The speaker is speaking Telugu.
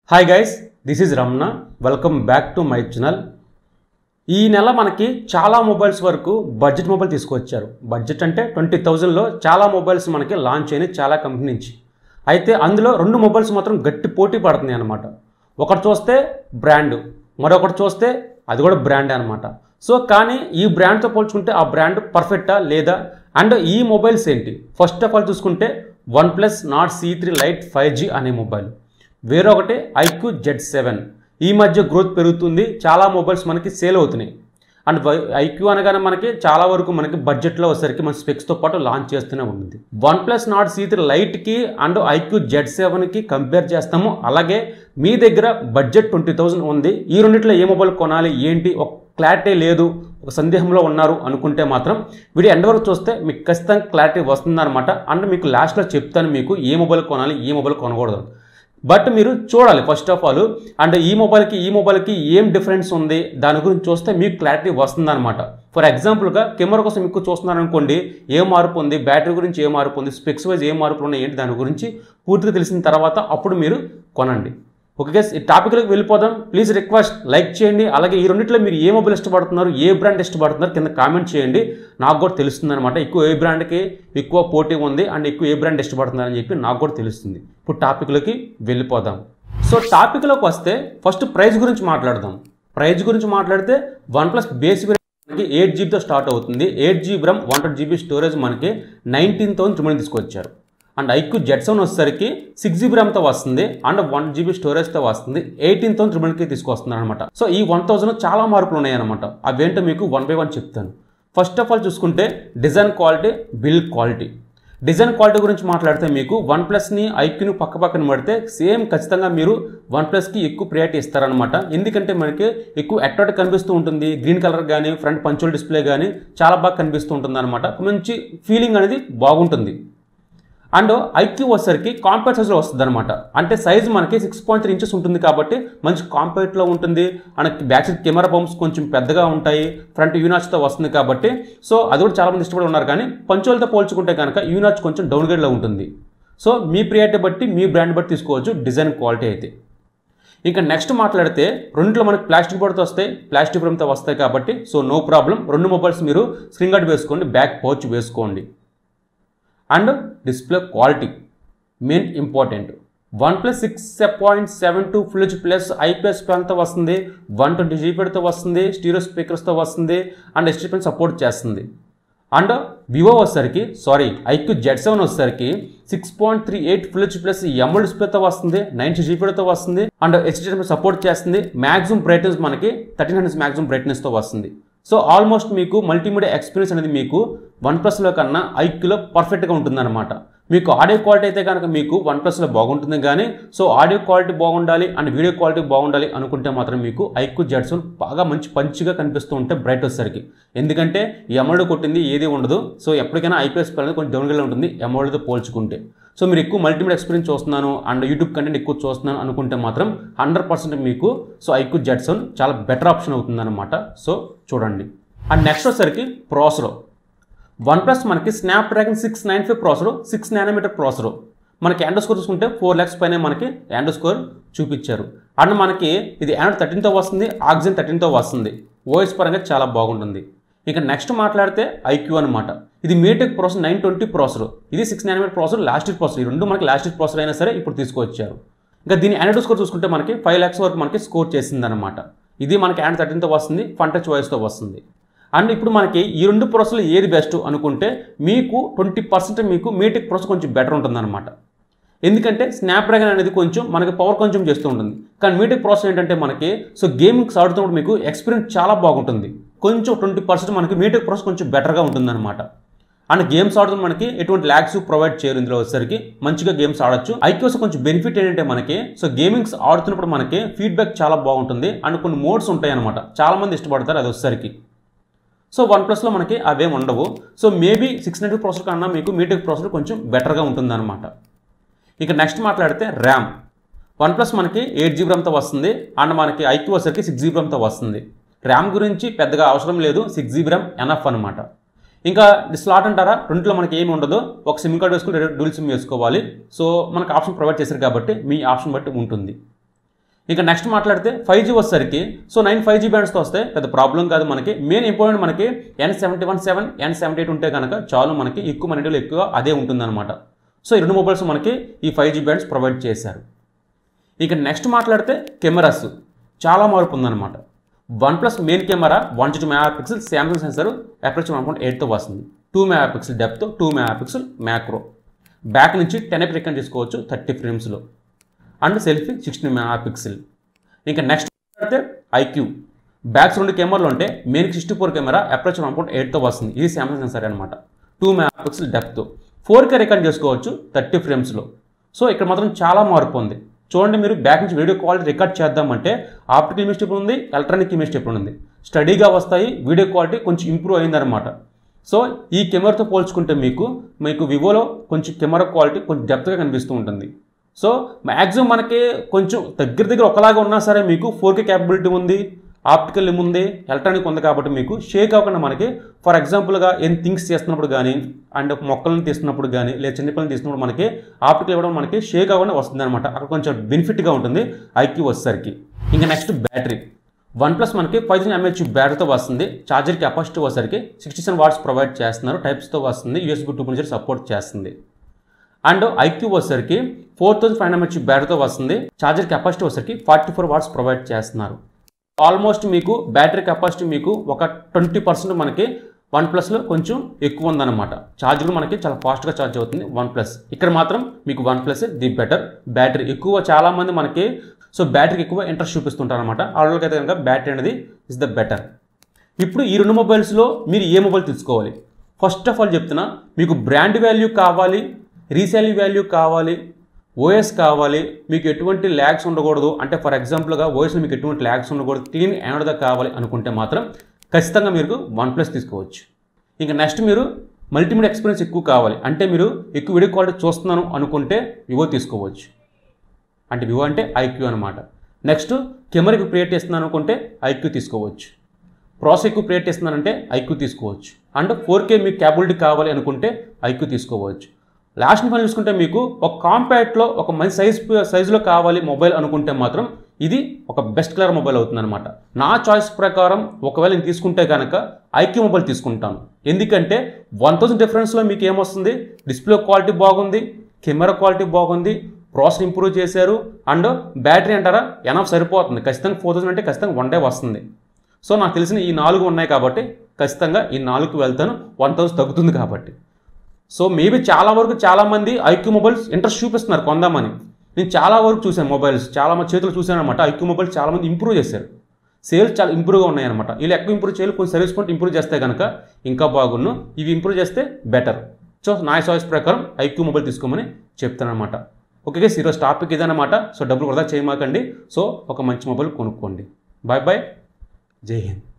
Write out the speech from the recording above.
hi guys this is Ramana welcome back to my channel ఈ నెల మనకి చాలా మొబైల్స్ వరకు బడ్జెట్ మొబైల్ తీసుకొచ్చారు బడ్జెట్ అంటే ట్వంటీ థౌజండ్లో చాలా మొబైల్స్ మనకి లాంచ్ అయినాయి చాలా కంపెనీ నుంచి అయితే అందులో రెండు మొబైల్స్ మాత్రం గట్టి పోటీ పడుతున్నాయి అనమాట ఒకటి చూస్తే బ్రాండ్ మరొకటి చూస్తే అది కూడా బ్రాండే అనమాట సో కానీ ఈ బ్రాండ్తో పోల్చుకుంటే ఆ బ్రాండ్ పర్ఫెక్టా లేదా అండ్ ఈ మొబైల్స్ ఏంటి ఫస్ట్ ఆఫ్ ఆల్ చూసుకుంటే OnePlus Nord C three lite five G అనే మొబైల్ వేరొకటి ఐక్యూ జెడ్ సెవెన్ ఈ మధ్య గ్రోత్ పెరుగుతుంది చాలా మొబైల్స్ మనకి సేల్ అవుతున్నాయి అండ్ ఐక్యూ అనగానే మనకి చాలా వరకు మనకి బడ్జెట్లో వచ్చేసరికి మన స్పెక్స్తో పాటు లాంచ్ చేస్తూనే ఉంటుంది OnePlus Nord C three లైట్కి అండ్ ఐక్యూ జెడ్ సెవెన్కి కంపేర్ చేస్తాము అలాగే మీ దగ్గర బడ్జెట్ ట్వంటీ థౌసండ్ ఉంది ఈ రెండిట్లో ఏ మొబైల్ కొనాలి ఏంటి ఒక క్లారిటీ లేదు ఒక సందేహంలో ఉన్నారు అనుకుంటే మాత్రం వీడియో ఎండ్ వరకు చూస్తే మీకు ఖచ్చితంగా క్లారిటీ వస్తుందన్నమాట అండ్ మీకు లాస్ట్లో చెప్తాను మీకు ఏ మొబైల్ కొనాలి ఏ మొబైల్ కొనకూడదు బట్ మీరు చూడాలి ఫస్ట్ ఆఫ్ ఆల్ అండ్ ఈ మొబైల్కి ఈ మొబైల్కి ఏం డిఫరెన్స్ ఉంది దాని గురించి చూస్తే మీకు క్లారిటీ వస్తుందన్నమాట ఫర్ ఎగ్జాంపుల్గా కెమెరా కోసం ఎక్కువ చూస్తున్నారు అనుకోండి ఏ మార్పు ఉంది బ్యాటరీ గురించి ఏ మార్పు ఉంది స్పెక్స్ వైజ్ ఏ మార్పులు ఉన్నాయి ఏంటి దాని గురించి పూర్తిగా తెలిసిన తర్వాత అప్పుడు మీరు కొనండి ఓకే గైస్ ఈ టాపిక్లోకి వెళ్ళిపోదాం ప్లీజ్ రిక్వెస్ట్ లైక్ చేయండి అలాగే ఈ రెండిట్లో మీరు ఏ మొబైల్ ఇష్టపడుతున్నారు ఏ బ్రాండ్ ఇష్టపడుతున్నారు కింద కామెంట్ చేయండి నాకు కూడా తెలుస్తుంది అనమాట ఎక్కువ ఏ బ్రాండ్కి ఎక్కువ పోటీ ఉంది అండ్ ఎక్కువ ఏ బ్రాండ్ ఇష్టపడుతున్నారని చెప్పి నాకు కూడా తెలుస్తుంది ఇప్పుడు టాపిక్లోకి వెళ్ళిపోదాం సో టాపిక్లోకి వస్తే ఫస్ట్ ప్రైస్ గురించి మాట్లాడదాం ప్రైస్ గురించి మాట్లాడితే వన్ ప్లస్ బేస్ మనకి ఎయిట్ జీబీతో స్టార్ట్ అవుతుంది eight GB RAM one twenty GB storage మనకి నైన్టీన్ థౌసండ్ త్రిమల్ తీసుకొచ్చారు అండ్ ఐక్యూ జెడ్ సెవెన్ వచ్చేసరికి సిక్స్ జీబీ ర్యామ్తో వస్తుంది అండ్ వన్ జీబీ స్టోరేజ్తో వస్తుంది ఎయిటీన్ థౌసండ్ త్రిబుల్కి తీసుకొస్తున్నారు అనమాట సో ఈ వన్ థౌసండ్ చాలా మార్పులు ఉన్నాయి అనమాట అవేంటో మీకు వన్ బై వన్ చెప్తాను ఫస్ట్ ఆఫ్ ఆల్ చూసుకుంటే design quality build quality design quality గురించి మాట్లాడితే మీకు వన్ ప్లస్ని ఐక్యూని పక్క పక్కన పడితే సేమ్ ఖచ్చితంగా మీరు వన్ ప్లస్కి ఎక్కువ ప్రియారిటీ ఇస్తారనమాట ఎందుకంటే మనకి ఎక్కువ అట్రాక్ట్ కనిపిస్తూ ఉంటుంది గ్రీన్ కలర్ కానీ ఫ్రంట్ పంచువల్ డిస్ప్లే కానీ చాలా బాగా కనిపిస్తూ ఉంటుంది అనమాట మంచి ఫీలింగ్ అనేది బాగుంటుంది అండ్ ఐక్యూ వచ్చేసరికి కాంపాక్ట్ సైజ్లో వస్తుంది అనమాట అంటే సైజ్ మనకి సిక్స్ పాయింట్ త్రీ ఇంచెస్ ఉంటుంది కాబట్టి మంచి కాంపాక్ట్లో ఉంటుంది and back side camera bumps కొంచెం పెద్దగా ఉంటాయి ఫ్రంట్ యూనాచ్తో వస్తుంది కాబట్టి సో అది కూడా చాలామంది ఇష్టపడి ఉన్నారు కానీ పంచువల్తో పోల్చుకుంటే కనుక యూనాచ్ కొంచెం డౌన్ గ్రేడ్లో ఉంటుంది సో మీ ప్రియారిటీ బట్టి మీ బ్రాండ్ బట్టి తీసుకోవచ్చు డిజైన్ క్వాలిటీ అయితే ఇంకా నెక్స్ట్ మాట్లాడితే రెండులో మనకి ప్లాస్టిక్ బోర్డ్తో వస్తాయి ప్లాస్టిక్ ఫ్రేమ్తో వస్తాయి కాబట్టి సో నో ప్రాబ్లం రెండు మొబైల్స్ మీరు స్క్రీన్ గార్డ్ వేసుకోండి బ్యాక్ పౌచ్ వేసుకోండి and display quality main important OnePlus six point seven two full H plus IPS ప్యాన్తో వస్తుంది వన్ ట్వంటీ జీబీతో వస్తుంది స్టీరియో స్పీకర్స్తో వస్తుంది అండ్ ఎస్టీ పెన్ సపోర్ట్ చేస్తుంది అండ్ వివో వచ్చేసరికి సారీ ఐక్యూ జెడ్ సెవెన్ వచ్చేసరికి six point three eight full H plus M L డిస్ప్లేతో వస్తుంది నైన్టీ జీబీతో వస్తుంది అండ్ హెచ్డి సపోర్ట్ చేస్తుంది మ్యాక్సిమం బ్రైట్నెస్ మనకి థర్టీన్ హండ్రెడ్ మ్యాక్సిమం బ్రైట్నెస్తో వస్తుంది సో ఆల్మోస్ట్ మీకు మల్టీమీడియా ఎక్స్పీరియన్స్ అనేది మీకు వన్ ప్లస్లో కన్నా ఐక్యూలో పర్ఫెక్ట్గా ఉంటుందన్నమాట మీకు ఆడియో క్వాలిటీ అయితే కనుక మీకు వన్ ప్లస్లో బాగుంటుంది కానీ సో ఆడియో క్వాలిటీ బాగుండాలి అండ్ వీడియో క్వాలిటీ బాగుండాలి అనుకుంటే మాత్రం మీకు ఐక్యూ జెడ్సోన్ బాగా మంచి పంచిగా కనిపిస్తూ ఉంటే బ్రైట్ వచ్చేసరికి ఎందుకంటే ఈ ఎమౌల్డ్ కొట్టింది ఏది ఉండదు సో ఎప్పటికైనా ఐపీఎస్ అనేది కొంచెం డౌన్గా ఉంటుంది ఎమౌల్డ్తో పోల్చుకుంటే సో మీరు ఎక్కువ మల్టీమీడియా ఎక్స్పీరియన్స్ చూస్తున్నాను అండ్ యూట్యూబ్ కంటెంట్ ఎక్కువ చూస్తున్నాను అనుకుంటే మాత్రం హండ్రెడ్ పర్సెంట్ మీకు సో ఐక్యూ జెడ్సోన్ చాలా బెటర్ ఆప్షన్ అవుతుందన్నమాట సో చూడండి అండ్ నెక్స్ట్ వచ్చేసరికి ప్రాసెసర్ వన్ ప్లస్ మనకి Snapdragon six nine five processor six nanometre processor మనకి యాండో స్కోర్ చూసుకుంటే ఫోర్ ల్యాక్స్ పైన మనకి యాండో స్కోర్ చూపించారు అండ్ మనకి ఇది యాండ్రాయిడ్ థర్టీన్తో వస్తుంది ఆక్సిజన్ థర్టీన్తో వస్తుంది ఓఎస్ పరంగా చాలా బాగుంటుంది ఇక నెక్స్ట్ మాట్లాడితే ఐక్యూ అనమాట ఇది MediaTek processor nine twenty processor ఇది six nanometre processor last year processor ఈ రెండు మనకి లాస్ట్ ఇయర్ ప్రాసెసర్ అయినా సరే ఇప్పుడు తీసుకొచ్చారు ఇంకా దీని యాండ్రాయిడ్ స్కోర్ చూసుకుంటే మనకి ఫైవ్ ల్యాక్స్ వరకు మనకి స్కోర్ చేసిందనమాట ఇది మనకి యాండ్ థర్టీన్తో వస్తుంది ఫన్ టచ్ వాయిస్తో వస్తుంది అండ్ ఇప్పుడు మనకి ఈ రెండు ప్రాసెస్లు ఏది బెస్ట్ అనుకుంటే మీకు ట్వంటీ పర్సెంట్ మీకు మీటెక్ ప్రాసెస్ కొంచెం బెటర్ ఉంటుందన్నమాట ఎందుకంటే స్నాప్డ్రాగన్ అనేది కొంచెం మనకి పవర్ కొంచెం చేస్తూ ఉంటుంది కానీ మీటెక్ ప్రాసెస్ ఏంటంటే మనకి సో గేమింగ్స్ ఆడుతున్నప్పుడు మీకు ఎక్స్పీరియన్స్ చాలా బాగుంటుంది కొంచెం ట్వంటీ పర్సెంట్ మనకి మీటెక్ ప్రాసెస్ కొంచెం బెటర్గా ఉంటుందన్నమాట అండ్ గేమ్స్ ఆడుతూ మనకి ఎటువంటి ల్యాక్స్ ప్రొవైడ్ చేయరు ఇందులో వచ్చేసరికి మంచిగా గేమ్స్ ఆడొచ్చు ఐక్యూస్ కొంచెం బెనిఫిట్ ఏంటంటే మనకి సో గేమింగ్స్ ఆడుతున్నప్పుడు మనకి ఫీడ్బ్యాక్ చాలా బాగుంటుంది అండ్ కొన్ని మోడ్స్ ఉంటాయి అనమాట చాలా మంది ఇష్టపడతారు అది వచ్చేసరికి సో వన్ ప్లస్లో మనకి అవేం ఉండవు so maybe six ninety processor కన్నా మీకు మీటెక్ ప్రాసెసర్ కొంచెం బెటర్గా ఉంటుందన్నమాట ఇక నెక్స్ట్ మాట్లాడితే ర్యామ్ వన్ ప్లస్ మనకి ఎయిట్ జీబీ ర్యామ్తో వస్తుంది అండ్ మనకి ఐక్యూ వచ్చరికి సిక్స్ జీబీ ర్యామ్తో వస్తుంది ర్యామ్ గురించి పెద్దగా అవసరం లేదు సిక్స్ జీబీ ర్యామ్ ఎనఫ్ అనమాట ఇంకా స్లాట్ అంటారా రెండులో మనకి ఏమి ఉండదు ఒక సిమ్ కార్డ్ వేసుకుని డూల్ సిమ్ వేసుకోవాలి సో మనకు ఆప్షన్ ప్రొవైడ్ చేశారు కాబట్టి మీ ఆప్షన్ బట్టి ఉంటుంది ఇంకా నెక్స్ట్ మాట్లాడితే ఫైవ్ జీ వచ్చేసరికి సో నైన్ ఫైవ్ జీ బ్యాండ్స్తో వస్తే పెద్ద ప్రాబ్లం కాదు మనకి మెయిన్ ఇంపార్టెంట్ మనకి N seventy one seven N seventy eight ఉంటే కనుక చాలు మనకి ఎక్కువ మన ఇండియాలో ఎక్కువ అదే ఉంటుందన్నమాట సో ఈ రెండు మొబైల్స్ మనకి ఈ ఫైవ్ జీ బ్యాండ్స్ ప్రొవైడ్ చేశారు ఇక నెక్స్ట్ మాట్లాడితే కెమెరాస్ చాలా మార్పు ఉందన్నమాట one plus main camera one two mega pixel Samsung sensor aperture one point ఎయిట్తో వస్తుంది two mega pixel depth two mega pixel macro back నుంచి టెన్ ఎఫ్ రికార్డ్ తీసుకోవచ్చు థర్టీ ఫ్రేమ్స్లో and selfie sixteen mega pixel ఇంకా నెక్స్ట్ అయితే ఐక్యూ బ్యాక్స్ రెండు కెమెరాలు ఉంటే main sixty four camera aperture one point ఎయిట్తో వస్తుంది ఇది శాంసంగ్ సెన్సర్ అనమాట two mega pixel depth four K record చేసుకోవచ్చు థర్టీ ఫ్రేమ్స్లో సో ఇక్కడ మాత్రం చాలా మార్పు ఉంది చూడండి మీరు బ్యాక్ నుంచి వీడియో క్వాలిటీ రికార్డ్ చేద్దామంటే ఆప్టికల్ ఇమేజ్ ఇప్పుడు ఉంది ఎలక్ట్రానిక్ ఇమేజ్ ఇప్పుడు ఉంది స్టడీగా వస్తాయి వీడియో క్వాలిటీ కొంచెం ఇంప్రూవ్ అయిందనమాట సో ఈ కెమెరాతో పోల్చుకుంటే మీకు మీకు వివోలో కొంచెం కెమెరా క్వాలిటీ కొంచెం డెప్త్గా కనిపిస్తూ ఉంటుంది సో మ్యాక్సిమం మనకి కొంచెం దగ్గర దగ్గర ఒకలాగా ఉన్నా సరే మీకు ఫోర్ కే క్యాపబిలిటీ ఉంది ఆప్టికల్ ఉంది ఎలక్ట్రానిక్ ఉంది కాబట్టి మీకు షేక్ అవ్వకుండా మనకి ఫర్ ఎగ్జాంపుల్గా ఏం థింగ్స్ చేస్తున్నప్పుడు కానీ అండ్ మొక్కలను తీస్తున్నప్పుడు కానీ లేదా చిన్నపిల్లలు తీస్తున్నప్పుడు మనకి ఆప్టికల్ ఇవ్వడం మనకి షేక్ అవ్వకుండా వస్తుంది అనమాట అక్కడ కొంచెం బెనిఫిట్గా ఉంటుంది ఐక్యూ వచ్చేసరికి ఇంకా నెక్స్ట్ బ్యాటరీ వన్ ప్లస్ మనకి ఫైవ్ థౌసండ్ ఎంహెచ్ బ్యాటరీతో వస్తుంది ఛార్జర్ కెపాసిటీ వచ్చేసరికి సిక్స్టీ సెవెన్ వాట్స్ ప్రొవైడ్ చేస్తున్నారు టైప్స్తో వస్తుంది యూఎస్బీ టూ పాయింట్ సపోర్ట్ చేస్తుంది అండ్ ఐక్యూ వచ్చేసరికి ఫోర్ థౌసండ్ ఫైవ్ ఎంహెచ్ బ్యాటరీతో వస్తుంది ఛార్జర్ కెపాసిటీ వచ్చేసరికి ఫార్టీ ఫోర్ వాట్స్ ప్రొవైడ్ చేస్తున్నారు ఆల్మోస్ట్ మీకు బ్యాటరీ కెపాసిటీ మీకు ఒక ట్వంటీ పర్సెంట్ మనకి వన్ ప్లస్లో కొంచెం ఎక్కువ ఉందన్నమాట ఛార్జ్ కూడా మనకి చాలా ఫాస్ట్గా ఛార్జ్ అవుతుంది వన్ ప్లస్ ఇక్కడ మాత్రం మీకు one plus the better battery ఎక్కువ చాలామంది మనకి సో బ్యాటరీకి ఎక్కువ ఇంట్రెస్ట్ చూపిస్తుంటారు అనమాట వాళ్ళకి అయితే కనుక బ్యాటరీ అనేది ఇస్ ద బెటర్ ఇప్పుడు ఈ రెండు మొబైల్స్లో మీరు ఏ మొబైల్ తీసుకోవాలి ఫస్ట్ ఆఫ్ ఆల్ చెప్తున్నా మీకు బ్రాండ్ వాల్యూ కావాలి రీసేల్ వాల్యూ కావాలి ఓఎస్ కావాలి మీకు ఎటువంటి ల్యాగ్స్ ఉండకూడదు అంటే ఫర్ ఎగ్జాంపుల్గా ఓఎస్లో మీకు ఎటువంటి ల్యాగ్స్ ఉండకూడదు క్లీన్ యానోడ్గా కావాలి అనుకుంటే మాత్రం ఖచ్చితంగా మీరు వన్ ప్లస్ తీసుకోవచ్చు ఇంకా నెక్స్ట్ మీరు మల్టీమీడియా ఎక్స్పీరియన్స్ ఎక్కువ కావాలి అంటే మీరు ఎక్కువ వీడియో క్వాలిటీ చూస్తున్నాను అనుకుంటే వివో తీసుకోవచ్చు అంటే వివో అంటే ఐక్యూ అనమాట నెక్స్ట్ కెమెరా ఎక్కువ క్రియేట్ చేస్తున్నాను అనుకుంటే ఐక్యూ తీసుకోవచ్చు ప్రాసెస్ ఎక్కువ క్రియేట్ చేస్తున్నానంటే ఐక్యూ తీసుకోవచ్చు అండ్ ఫోర్ కే మీకు క్యాబిలిటీ కావాలి అనుకుంటే ఐక్యూ తీసుకోవచ్చు లాస్ట్ ఫైనల్ చూసుకుంటే మీకు ఒక కాంపాక్ట్లో ఒక మంచి సైజ్ సైజులో కావాలి మొబైల్ అనుకుంటే మాత్రం ఇది ఒక బెస్ట్ కలర్ మొబైల్ అవుతుందన్నమాట నా చాయిస్ ప్రకారం ఒకవేళ నేను తీసుకుంటే కనుక ఐక్యూ మొబైల్ తీసుకుంటాను ఎందుకంటే వన్ థౌసండ్ డిఫరెన్స్లో మీకు ఏమొస్తుంది డిస్ప్లే క్వాలిటీ బాగుంది కెమెరా క్వాలిటీ బాగుంది ప్రాసెస్ ఇంప్రూవ్ చేశారు అండ్ బ్యాటరీ అంటారా ఎనఫ్ సరిపోతుంది ఖచ్చితంగా ఫోర్ థౌసండ్ అంటే ఖచ్చితంగా వన్ డే వస్తుంది సో నాకు తెలిసిన ఈ నాలుగు ఉన్నాయి కాబట్టి ఖచ్చితంగా ఈ నాలుగుకి వెళ్తాను వన్ థౌసండ్ తగ్గుతుంది కాబట్టి సో మేబీ చాలా వరకు చాలామంది ఐక్యూ మొబైల్స్ ఇంట్రెస్ట్ చూపిస్తున్నారు కొందామని నేను చాలా వరకు చూశాను మొబైల్స్ చాలా మంది చేతులు చూశాను అనమాట ఐక్యూ మొబైల్స్ చాలా మంది ఇంప్రూవ్ చేశారు సేల్స్ చాలా ఇంప్రూవ్గా ఉన్నాయన్నమాట వీళ్ళు ఎక్కువ ఇంప్రూవ్ చేయాలి కొంచెం సర్వీస్ కొంటే ఇంప్రూవ్ చేస్తే కనుక ఇంకా బాగున్ను ఇవి ఇంప్రూవ్ చేస్తే బెటర్ సో నా చాయిస్ ప్రకారం ఐక్యూ మొబైల్ తీసుకోమని చెప్తాను అనమాట ఓకే గైస్ ఈరోజు టాపిక్ ఇదన్నమాట సో డబ్బులు వృధా చేయమాకండి సో ఒక మంచి మొబైల్ కొనుక్కోండి బాయ్ బాయ్ జై హింద్